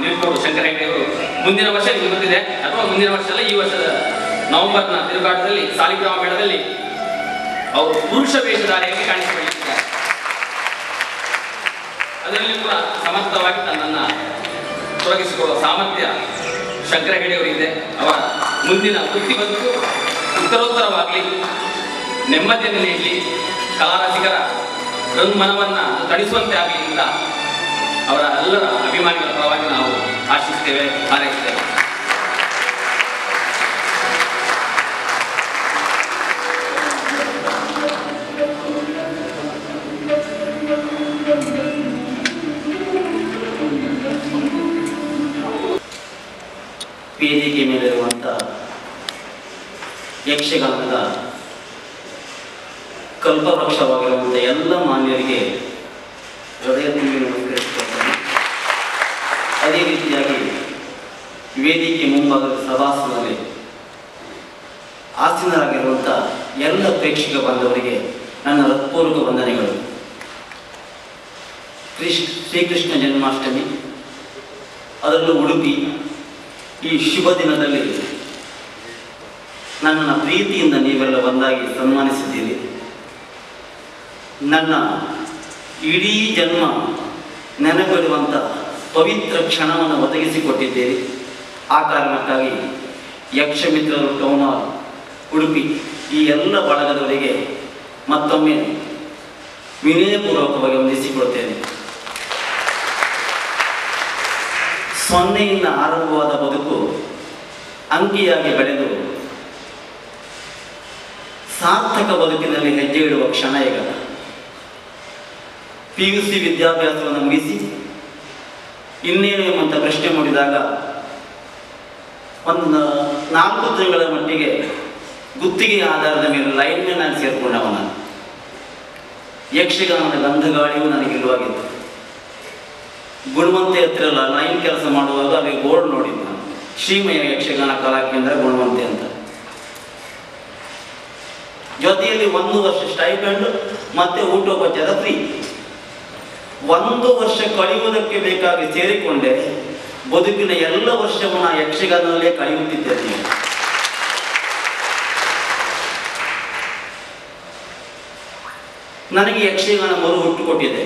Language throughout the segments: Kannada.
ನಿಲ್ಕೊಂಡು ಶಂಕರ ಹೆಗಡೆ ಅವರು ಮುಂದಿನ ವರ್ಷ ನಿಮ್ಗೆ ಗೊತ್ತಿದೆ ಅಥವಾ ಮುಂದಿನ ವರ್ಷ ಅಲ್ಲ ಈ ವರ್ಷದ ನವೆಂಬರ್ನ ತಿರುಗಾಟದಲ್ಲಿ ಸಾಲಿಗ್ರಾಮ ಮೇಳದಲ್ಲಿ ಅವರು ಪುರುಷ ವೇಷಧಾರಿಯಾಗಿ ಕಾಣಿಸಿಕೊಂಡಿದ್ದಾರೆ ಅದರಲ್ಲಿ ಕೂಡ ಸಮರ್ಥವಾಗಿ ತನ್ನನ್ನು ತೊಡಗಿಸಿಕೊಳ್ಳುವ ಸಾಮರ್ಥ್ಯ ಶಂಕರ ಹೆಗಡೆ ಅವರಿಗಿದೆ ಅವರ ಮುಂದಿನ ವೃತ್ತಿ ಬದುಕು ಉತ್ತರೋತ್ತರವಾಗಲಿ ನೆಮ್ಮದಿಯನ್ನು ನೀಡಲಿ ಕಲಾರಸಿಕರ ಮನವನ್ನು ತಣಿಸುವಂತೆ ಆಗಲಿ ಅಂತ ಅವರ ಎಲ್ಲರ ಅಭಿಮಾನಿಗಳ ಪರವಾಗಿ ನಾವು ಆಶಿಸ್ತೇವೆ ಹಾರೈಸ್ತೇವೆ ವೇದಿಕೆ ಮೇಲಿರುವಂಥ ಯಕ್ಷಗಾನದ ಕಲ್ಪವೃಕ್ಷವಾಗಿರುವಂಥ ಎಲ್ಲ ಮಾನ್ಯರಿಗೆ ಹೃದಯ ತುಂಬಿ ನಮಸ್ಕರಿಸಿಕೊಳ್ತೇನೆ ಅದೇ ರೀತಿಯಾಗಿ ವೇದಿಕೆ ಮುಂಭಾಗದ ಸಭಾಸನಲ್ಲಿ ಆಸೀನರಾಗಿರುವಂಥ ಎಲ್ಲ ಪ್ರೇಕ್ಷಕ ಬಾಂಧವರಿಗೆ ನನ್ನ ಹೃತ್ಪೂರ್ವಕ ವಂದನೆಗಳು ಕೃಷ್ಣ ಶ್ರೀಕೃಷ್ಣ ಜನ್ಮಾಷ್ಟಮಿ ಅದರಲ್ಲೂ ಉಡುಪಿ ಈ ಶುಭ ದಿನದಲ್ಲಿ ನನ್ನನ್ನು ಪ್ರೀತಿಯಿಂದ ನೀವೆಲ್ಲ ಒಂದಾಗಿ ಸನ್ಮಾನಿಸಿದ್ದೀರಿ ನನ್ನ ಇಡೀ ಜನ್ಮ ನೆನಪಿಡುವಂಥ ಪವಿತ್ರ ಕ್ಷಣವನ್ನು ಒದಗಿಸಿಕೊಟ್ಟಿದ್ದೀರಿ ಆ ಕಾರಣಕ್ಕಾಗಿ ಯಕ್ಷಮಿತ್ರರು ಟೌನ್ ಹಾಲ್ ಉಡುಪಿ ಈ ಎಲ್ಲ ಬಳಗದವರಿಗೆ ಮತ್ತೊಮ್ಮೆ ವಿನಯಪೂರ್ವಕವಾಗಿ ವಂದಿಸಿಕೊಳ್ತೇನೆ ಸೊನ್ನೆಯಿಂದ ಆರಂಭವಾದ ಬದುಕು ಅಂಕಿಯಾಗಿ ಬೆಳೆದು ಸಾರ್ಥಕ ಬದುಕಿನಲ್ಲಿ ಹೆಜ್ಜೆ ಇಡುವ ಕ್ಷಣ ಈಗ ಪಿ ಯು ಸಿ ವಿದ್ಯಾಭ್ಯಾಸವನ್ನು ಮುಗಿಸಿ ಇನ್ನೇನು ಎಂಬಂತ ಪ್ರಶ್ನೆ ಮೂಡಿದಾಗ ಒಂದು ನಾಲ್ಕು ತಿಂಗಳ ಮಟ್ಟಿಗೆ ಗುತ್ತಿಗೆ ಆಧಾರದ ಮೇಲೆ ಲೈನ್ಮೆನ್ ಆಗಿ ಸೇರಿಕೊಂಡವ ನಾನು ಯಕ್ಷಗಾನದ ಗಂಧಗಾಳಿಯೂ ನನಗೆ ಇಲ್ಲವಾಗಿತ್ತು ಗುಣವಂತೆ ಹತ್ರ ಲೈನ್ ಕೆಲಸ ಮಾಡುವಾಗ ಅಲ್ಲಿ ಬೋರ್ಡ್ ನೋಡಿದ್ದು ನಾನು ಶ್ರೀಮಯ ಯಕ್ಷಗಾನ ಕಲಾಕೇಂದ್ರ ಗುಣವಂತೆ ಅಂತ ಜೊತೆಯಲ್ಲಿ ಒಂದು ವರ್ಷ ಸ್ಟೈಪೆಂಡ್ ಮತ್ತೆ ಊಟೋಪಚಾರ ಫ್ರೀ ಒಂದು ವರ್ಷ ಕಳೆಯುವುದಕ್ಕೆ ಬೇಕಾಗಿ ಸೇರಿಕೊಂಡೆ ಬದುಕಿನ ಎಲ್ಲ ವರ್ಷವನ್ನು ಆ ಯಕ್ಷಗಾನದಲ್ಲೇ ಕಳೆಯುತ್ತಿದ್ದೇನೆ ನನಗೆ ಯಕ್ಷಗಾನ ಮರು ಹುಟ್ಟು ಕೊಟ್ಟಿದೆ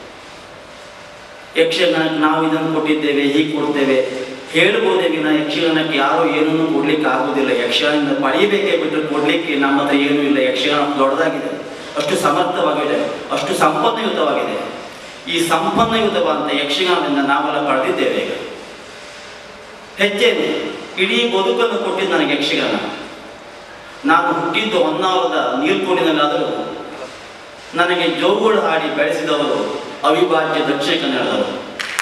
ಯಕ್ಷಗಾನಕ್ಕೆ ನಾವು ಇದನ್ನು ಕೊಟ್ಟಿದ್ದೇವೆ ಹೀಗೆ ಕೊಡ್ತೇವೆ ಹೇಳ್ಬೋದೇ ವಿನ ಯಕ್ಷಗಾನಕ್ಕೆ ಯಾರು ಏನನ್ನು ಕೊಡ್ಲಿಕ್ಕೆ ಆಗುವುದಿಲ್ಲ ಯಕ್ಷಗಾನದಿಂದ ಪಡೆಯಬೇಕೇ ಬಿಟ್ಟರೆ ಕೊಡ್ಲಿಕ್ಕೆ ನಮ್ಮ ಹತ್ರ ಏನೂ ಇಲ್ಲ ಯಕ್ಷಗಾನ ದೊಡ್ಡದಾಗಿದೆ ಅಷ್ಟು ಸಮರ್ಥವಾಗಿದೆ ಅಷ್ಟು ಸಂಪನ್ನಯುತವಾಗಿದೆ ಈ ಸಂಪನ್ನಯುತವಾದಂಥ ಯಕ್ಷಗಾನದಿಂದ ನಾವೆಲ್ಲ ಪಡೆದಿದ್ದೇವೆ ಈಗ ಹೆಜ್ಜೆ ಇಡೀ ಬದುಕನ್ನು ಕೊಟ್ಟಿದ್ದು ನನಗೆ ಯಕ್ಷಗಾನ ನಾನು ಹುಟ್ಟಿದ್ದು ಹೊನ್ನಾವರದ ನೀಲ್ಕೋಡಿನಲ್ಲಾದರೂ ನನಗೆ ಜೋಗುಳು ಹಾಡಿ ಬೆಳೆಸಿದವರು ಅವಿಭಾಜ್ಯ ದಕ್ಷಿಣ ಕನ್ನಡದವರು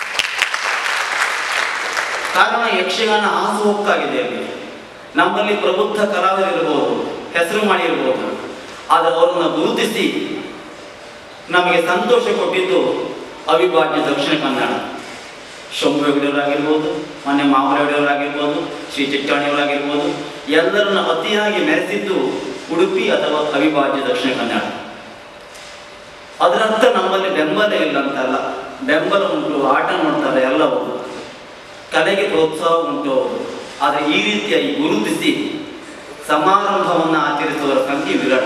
ಕಾರಣ ಯಕ್ಷಗಾನ ಹಾಸುಹೊಕ್ಕಾಗಿದೆ ಅಲ್ಲಿ ನಮ್ಮಲ್ಲಿ ಪ್ರಬುದ್ಧ ಕಲಾವಿದರಿರ್ಬೋದು ಹೆಸರು ಮಾಡಿರ್ಬೋದು ಆದರೆ ಅವರನ್ನು ಗುರುತಿಸಿ ನಮಗೆ ಸಂತೋಷ ಕೊಟ್ಟಿದ್ದು ಅವಿಭಾಜ್ಯ ದಕ್ಷಿಣ ಕನ್ನಡ ಶಂಭು ಹೆಗಡೆಯವರಾಗಿರ್ಬೋದು ಮೊನ್ನೆ ಮಾಮರವರಾಗಿರ್ಬೋದು ಶ್ರೀ ಚಿಟ್ಟಾಣಿಯವರಾಗಿರ್ಬೋದು ಎಲ್ಲರನ್ನ ಅತಿಯಾಗಿ ಮೆರೆಸಿದ್ದು ಉಡುಪಿ ಅಥವಾ ಅವಿಭಾಜ್ಯ ದಕ್ಷಿಣ ಕನ್ನಡ ಅದರರ್ಥ ನಮ್ಮಲ್ಲಿ ಬೆಂಬಲ ಇಲ್ಲ ಅಂತಲ್ಲ ಬೆಂಬಲ ಉಂಟು ಆಟ ನೋಡ್ತಾರೆ ಎಲ್ಲ ಹೌದು ಕಲೆಗೆ ಪ್ರೋತ್ಸಾಹ ಉಂಟು ಹೌದು ಆದರೆ ಈ ರೀತಿಯಾಗಿ ಗುರುತಿಸಿ ಸಮಾರಂಭವನ್ನು ಆಚರಿಸುವವರ ಸಂಖ್ಯೆ ವಿರಳ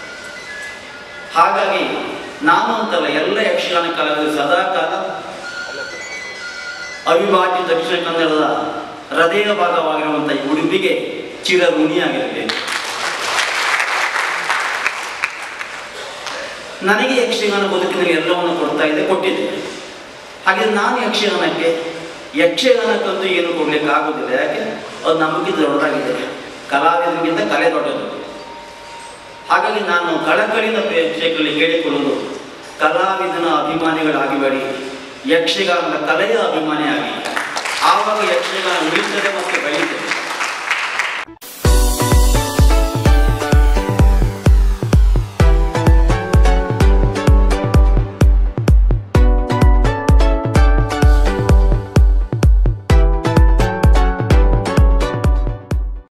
ಹಾಗಾಗಿ ನಾನು ಅಂತಲ್ಲ ಎಲ್ಲ ಯಕ್ಷಗಾನ ಕಲಾವಿದರು ಸದಾಕಾಲ ಅವಿಭಾಜ್ಯ ದಕ್ಷಿಣ ಕನ್ನಡದ ಹೃದಯ ಭಾಗವಾಗಿರುವಂಥ ಈ ಉಡುಪಿಗೆ ಚಿರ ಋಣಿಯಾಗಿರಬೇಕು ನನಗೆ ಯಕ್ಷಗಾನ ಬದುಕಿನಲ್ಲಿ ಎಲ್ಲವನ್ನು ಕೊಡ್ತಾ ಇದೆ ಕೊಟ್ಟಿದೆ ಹಾಗೆ ನಾನು ಯಕ್ಷಗಾನಕ್ಕೆ ಯಕ್ಷಗಾನಕ್ಕಂತೂ ಏನು ಕೊಡ್ಲಿಕ್ಕೆ ಆಗೋದಿಲ್ಲ ಯಾಕೆ ಅದು ನಮಗಿಂತ ದೊಡ್ಡದಾಗಿದೆ ಕಲಾವಿದರಿಗಿಂತ ಕಲೆ ದೊಡ್ಡದು ಹಾಗಾಗಿ ನಾನು ಕಳಕಳಿನ ಪ್ರೇಕ್ಷಕರಲ್ಲಿ ಕೇಳಿಕೊಳ್ಳಲು ಕಲಾವಿದನ ಅಭಿಮಾನಿಗಳಾಗಿಬೇಡಿ ಯಕ್ಷಗಾನದ ಕಲೆಯ ಅಭಿಮಾನಿಯಾಗಿ ಆವಾಗ ಯಕ್ಷಗಾನ ಉಳಿತದೆ ಮತ್ತು ಬೆಳೀತದೆ